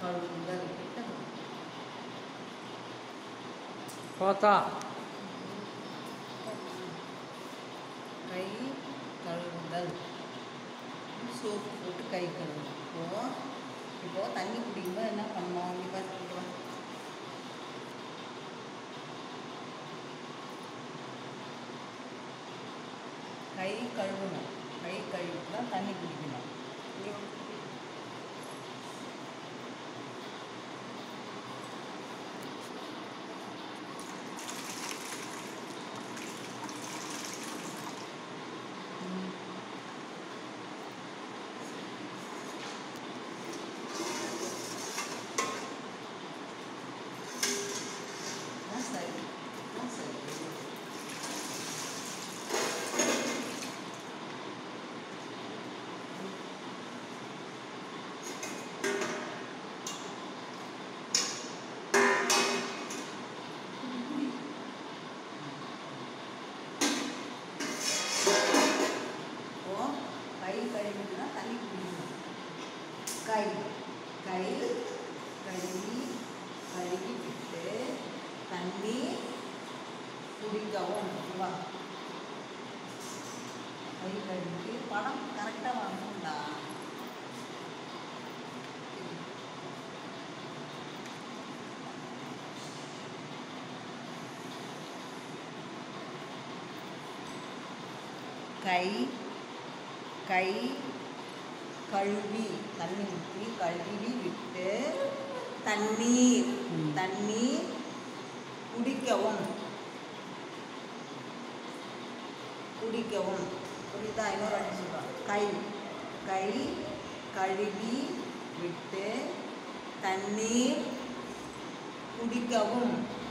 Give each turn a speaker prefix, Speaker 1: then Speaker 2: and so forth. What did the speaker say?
Speaker 1: கழுவுதல்
Speaker 2: பார்த்தா
Speaker 1: கை கழுவுதல் சோப்பு போட்டு கை கழுவணும் இப்போ இப்போ தண்ணி குடிக்கும்போது என்ன பண்ணணும் நீ பார்த்துட்டு வா. கை கழுவணும் கை கழுவிட்டு தான் தண்ணி குடிக்கணும் அதான் சரி அதான் சரி இப்போ கை கழுவிட்டுனா தண்ணி குடிக்கணும் கை கை கழுவி கழுவி விட்டு தண்ணி குடிக்கவும் வா கை கழுவிட்டு படம் கரெக்டாக வரணும்டா கை கை கழுவி தண்ணி ஊற்றி கழுவி விட்டு தண்ணீர்
Speaker 2: ம்.
Speaker 1: தண்ணீர் குடிக்கவும் குடிக்கவும் புரியுதா இன்னொரு வாட்டி சொல்கிறோம் கை கை கழுவி விட்டு தண்ணீர் குடிக்கவும்